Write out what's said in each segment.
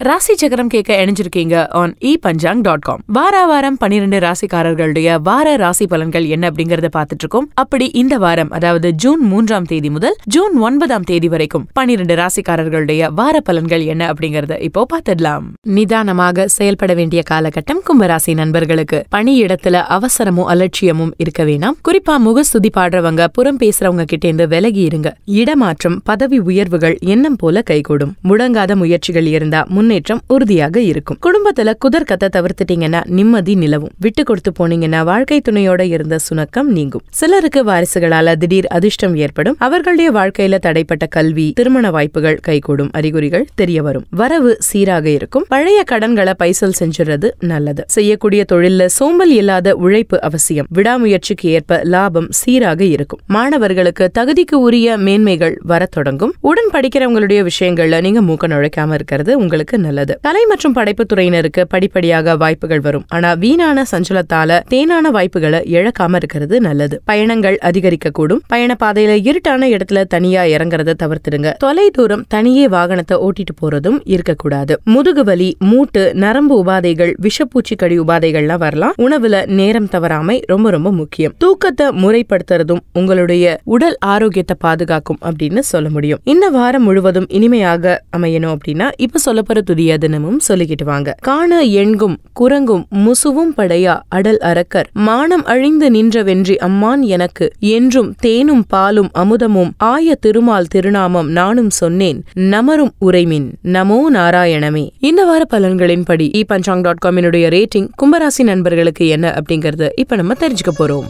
ராசி சக்கரம் கேட்க இணைஞ்சிருக்கீங்க on E Panchang dot com வார வாரம் பன்னிரண்டு ராசிக்காரர்களுடைய வார ராசி பலன்கள் என்ன அப்படிங்கறத பார்த்துட்டு இருக்கோம் அப்படி இந்த வாரம் அதாவது ஜூன் மூன்றாம் தேதி முதல் ஜூன் ஒன்பதாம் தேதி வரைக்கும் பன்னிரண்டு ராசிக்காரர்களுடைய வார பலன்கள் என்ன அப்படிங்கறத இப்போ பார்த்துடலாம் நிதானமாக செயல்பட வேண்டிய காலகட்டம் கும்பராசி நண்பர்களுக்கு பணியிடத்துல அவசரமும் அலட்சியமும் இருக்க வேணாம் குறிப்பா முகஸ்துதி பாடுறவங்க புறம் பேசுறவங்க கிட்ட இருந்து விலகி இருங்க இடமாற்றம் பதவி உயர்வுகள் எண்ணம் போல கைகூடும் முடங்காத முயற்சிகள் இருந்தா முன்னேற்றம் உறுதியாக இருக்கும் குடும்பத்துல குதர்க்கத்தை தவிர்த்துட்டீங்கன்னா நிம்மதி நிலவும் விட்டு கொடுத்து போனீங்கன்னா வாழ்க்கை துணையோட இருந்த சுணக்கம் நீங்கும் சிலருக்கு வாரிசுகளால திடீர் அதிர்ஷ்டம் ஏற்படும் அவர்களுடைய வாழ்க்கையில தடைப்பட்ட கல்வி திருமண வாய்ப்புகள் கைகூடும் அறிகுறிகள் தெரிய வரும் வரவு சீராக இருக்கும் பழைய கடன்களை பைசல் செஞ்சுறது நல்லது செய்யக்கூடிய தொழில்ல சோம்பல் இல்லாத உழைப்பு அவசியம் விடாமுயற்சிக்கு ஏற்ப லாபம் சீராக இருக்கும் மாணவர்களுக்கு தகுதிக்கு உரிய மேன்மைகள் வரத் தொடங்கும் உடன் படிக்கிறவங்களுடைய விஷயங்கள்ல நீங்க மூக்க நுழைக்காம இருக்கிறது உங்களுக்கு நல்லது கலை மற்றும் படைப்பு துறையினருக்கு படிப்படியாக வாய்ப்புகள் வரும் ஆனா வீணான சஞ்சலத்தால தேனான வாய்ப்புகளை இழக்காம இருக்கிறது நல்லது பயணங்கள் அதிகரிக்க கூடும் பயண பாதையில இருட்டான இடத்துல தனியா இறங்குறத தவிர்த்திடுங்க தொலை தூரம் தனியே வாகனத்தை ஓட்டிட்டு போறதும் இருக்கக்கூடாது முதுகு வலி மூட்டு நரம்பு உபாதைகள் விஷப்பூச்சி கடி உபாதைகள்லாம் வரலாம் உணவுல நேரம் தவறாமை ரொம்ப ரொம்ப முக்கியம் தூக்கத்தை முறைப்படுத்துறதும் உங்களுடைய உடல் ஆரோக்கியத்தை பாதுகாக்கும் அப்படின்னு சொல்ல முடியும் இந்த வாரம் முழுவதும் இனிமையாக அமையணும் அப்படின்னா இப்ப சொல்ல போற துதிய தினமும் சொல்லிக்கிட்டு வாங்க காண எண்கும் குரங்கும் முசுவும் படையா அடல் அரக்கர் மானம் அழிந்து நின்ற வென்றி அம்மான் எனக்கு என்றும் தேனும் பாலும் அமுதமும் ஆய திருமால் திருநாமம் நானும் சொன்னேன் நமரும் உரைமின் நமோ நாராயணமே இந்த வார பலன்களின்படி இ பஞ்சாங் டாட் காமினுடைய ரேட்டிங் கும்பராசி நண்பர்களுக்கு என்ன அப்படிங்கறது இப்ப நம்ம தெரிஞ்சுக்க போறோம்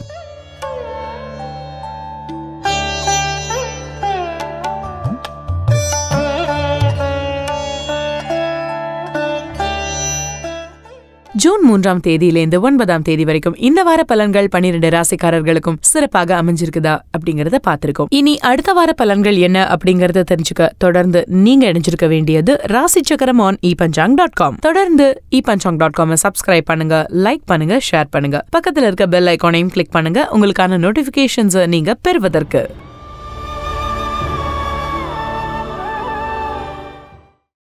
ஜூன் மூன்றாம் தேதியிலேருந்து ஒன்பதாம் தேதி வரைக்கும் இந்த வார பலன்கள் பன்னிரண்டு ராசிக்காரர்களுக்கும் சிறப்பாக அமைஞ்சிருக்குதா அப்படிங்கறத பார்த்திருக்கோம் இனி அடுத்த வார பலன்கள் என்ன அப்படிங்கறத தெரிஞ்சுக்க தொடர்ந்து நீங்க இணைஞ்சிருக்க வேண்டியது ராசி சக்கரம் on E Panchang dot com தொடர்ந்து E Panchang dot com subscribe பண்ணுங்க லைக் பண்ணுங்க ஷேர் பண்ணுங்க பக்கத்துல இருக்க பெல் ஐக்கானையும் கிளிக் பண்ணுங்க உங்களுக்கான நோட்டிபிகேஷன்ஸ் நீங்க பெறுவதற்கு